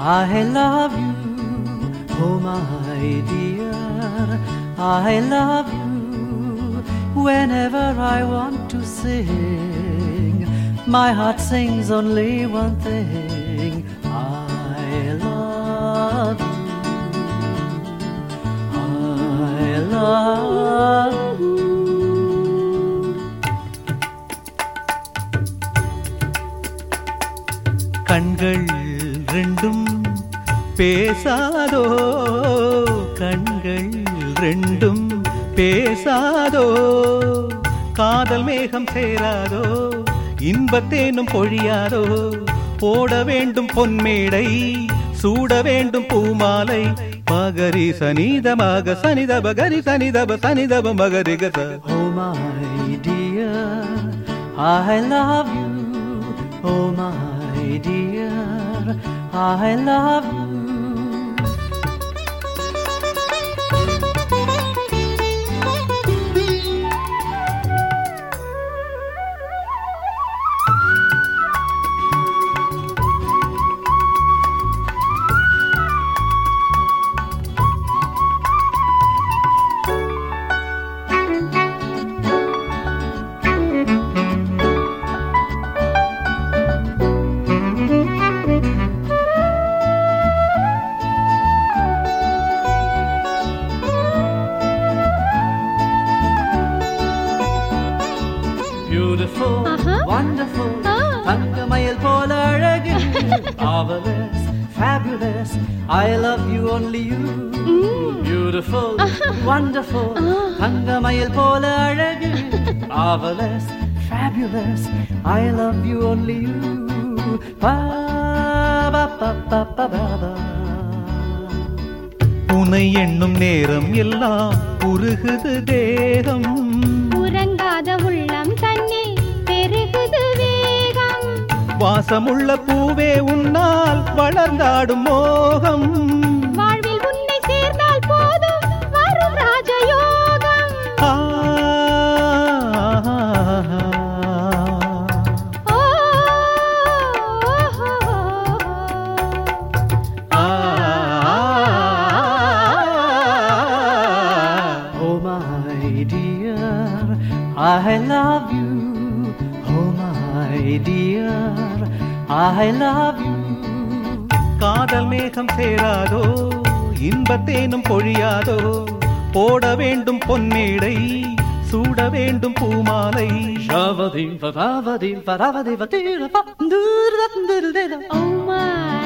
I love you, oh my dear. I love you whenever I want to sing. My heart sings only one thing. I love you. I love you. கண்கள் ரெண்டும் பேசாதோ கண்கள் ரெண்டும் பேசாதோ காதல் மேகம் சேராதோ இன்பத்தேனும் பொழியாதோ போட வேண்டும் பொன்மேடை சூட வேண்டும் பூமாலை மகரி சனிதமாக சனிதப கரி சனிதப சனிதப மகரிகத Oh my dear, I love you. Oh my dear, I love you. Beautiful, Uh-huh. wonderful, Ah. தங்கமயில் போல அழகு marvelous, fabulous, I love you only you. Beautiful, wonderful, தங்கமயில் போல அழகு marvelous, fabulous, I love you only you. Ba, ba, ba, ba, ba, ba, ba. உனை எண்ணும் நேரம் எல்லாம் உருகுது தேகம் உறங்காத உள்ளம் தன்னில் பெருகுது வேகம் வாசமுள்ள பூவே உன்னால் வளர்ந்தாடும் மோகம் வாழ்வில் உன்னை சேர்ந்தால் போதும் வரும் ராஜயோகம் ஆ, ஓ, ஆ, Oh my dear, I love you. Oh my dear, I love you. காதல் மேகம் சேராதோ இன்பத்தேனும் பொழியாதோ போட வேண்டும் பொன்மேடை சூட வேண்டும் பூமாலை ஷவதிம் பதாவதிம் பராவதிவ தீரப Oh my